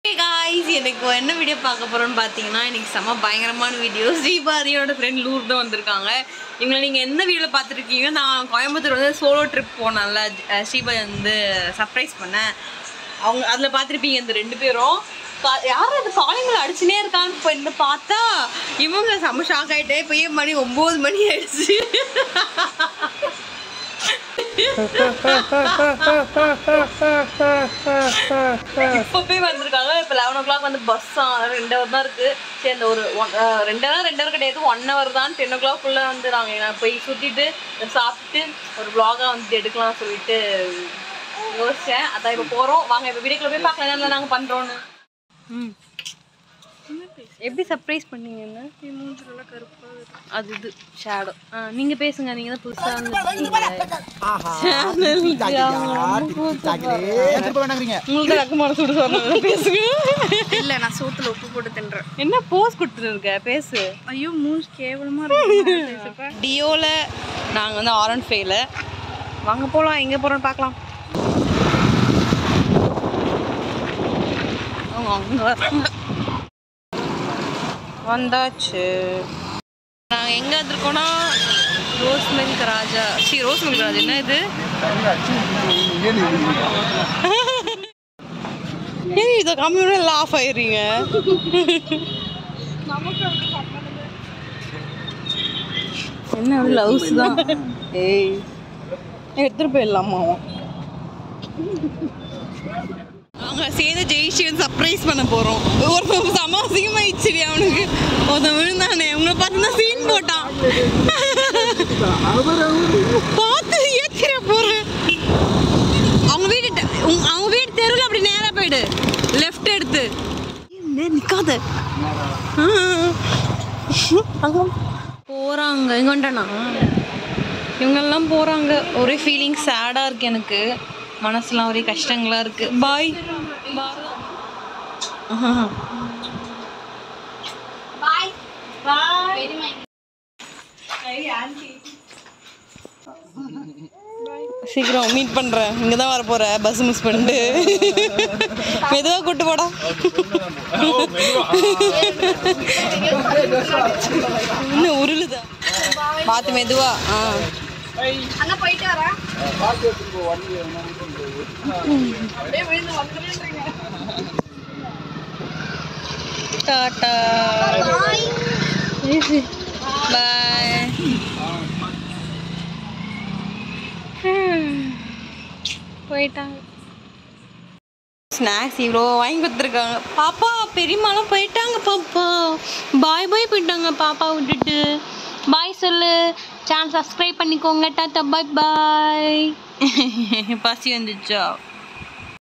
Guys எனக்கு என்ன video பார்க்க போகிறோன்னு பார்த்தீங்கன்னா இன்னைக்கு செம்ம பயங்கரமான வீடியோ ஸ்ரீபாதியோட ஃப்ரெண்ட் லூர் தான் வந்திருக்காங்க இவங்களை நீங்கள் எந்த வீடியோவில் பார்த்துருக்கீங்க நான் கோயம்புத்தூர் வந்து சோலோ ட்ரிப் போனேன்ல அஹ் ஸ்ரீபாதி வந்து சர்ப்ரைஸ் பண்ணேன் அவங்க அதில் பார்த்துருப்பீங்க இந்த ரெண்டு பேரும் கா- யாரும் அது காலிங்கில் அடிச்சுனே இருக்கான்னு போயிருந்து பார்த்தா இவங்க செம்ம ஷாக் ஆகிட்டே போய் மணி ஒம்பது மணி ஆயிடுச்சு இப்போ போய் வந்திருக்காங்க இப்போ லெவன் ஓ கிளாக் வந்து பஸ் ரெண்டு ஹவர் தான் இருக்குது சரி அந்த ஒரு ஒன் ரெண்டு ஹவர் ரெண்டு ஹவர் கிடையாது ஒன் ஹவர் தான் டென் ஓ கிளாக்குள்ளே வந்து நாங்கள் போய் சுற்றிட்டு சாப்பிட்டு ஒரு vlog-ஆ வந்து எடுக்கலாம் சொல்லிட்டு யோசித்தேன் அதான் இப்போ போகிறோம் வாங்க இப்போ வீடியோக்குள்ள போய் பார்க்கலாம் என்ன நாங்கள் பண்ணுறோன்னு ம் எப்படி சர்ப்ரைஸ் பண்ணீங்கன்னு அது இது ஷேடோ நீங்க பேசுங்க நீங்க தான் புதுசா உங்களுக்கு ரக்கமான சுடு சொன்னது பேசுங்க இல்ல நான் சோத்துல உப்பு போட்டு தின்றேன் என்ன போஸ் கொடுத்துட்டு இருக்க பேசு ஐயோ மூஞ்சி கேவலமா இருக்கு டியோல நாங்க வந்து ஆரன் ஃபேல வாங்க போலாம் எங்க போறோம்னு பார்க்கலாம் அவங்க அங்க வராங்க. வந்தாச்சு நாங்கள் எங்கே வந்திருக்கோம்னா ரோஸ் மில்க் ராஜா சி ரோஸ் மில்க் ராஜா என்ன இது ஏன் இதை கம்மியோட எல்லாம் ஆஃப் ஆயிடுறீங்க என்ன லவ்ஸ் தான் ஏய் எடுத்துட்டு போயிடலாமா அவங்க சேர்ந்து ஜெயிச்சு வந்து சர்ப்ரைஸ் பண்ண போறோம் ஒரு செம அசிங்கமாயிடுச்சுடி அவனுக்கு ஒருத்தன் விழுந்தானே உங்களை பார்த்து தான் சீன் போட்டான் பார்த்து ஏத்திர போறேன் அவங்க வீடு ட- உங்க- அவங்க வீடு தெருவில் அப்படி நேரா போயிடு லெஃப்ட் எடுத்து ஏய், நிக்காத அங்க போறாங்க எங்க வந்துட்டானா இவங்கெல்லாம் போறாங்க ஒரே ஃபீலிங் சேடா இருக்கு எனக்கு மனசுலாம் ஒரே கஷ்டங்களா இருக்கு பாய் சீக்கிரம் மீட் பண்றேன் இங்க தான் வர போற பஸ் மிஸ் பண்ணிட்டு மெதுவா கூட்டு போடா இன்னும் உருளுதா பார்த்து மெதுவா ஆ அண்ணா போயிட்டு வரேன் டாட்டா பாய் போயிட்டாங்க ஸ்நாக்ஸ் இவ்வளோ வாங்கி கொடுத்துருக்காங்க பாப்பா பெரியம்மாலாம் போயிட்டாங்க பாப்பா பாய் பாய் போயிட்டாங்க பாப்பா விட்டுட்டு பாய் சொல்லு சேனல் சப்ஸ்கிரைப் பண்ணிக்கோங்க டாட்டா பாய் பாய் பசி வந்துச்சா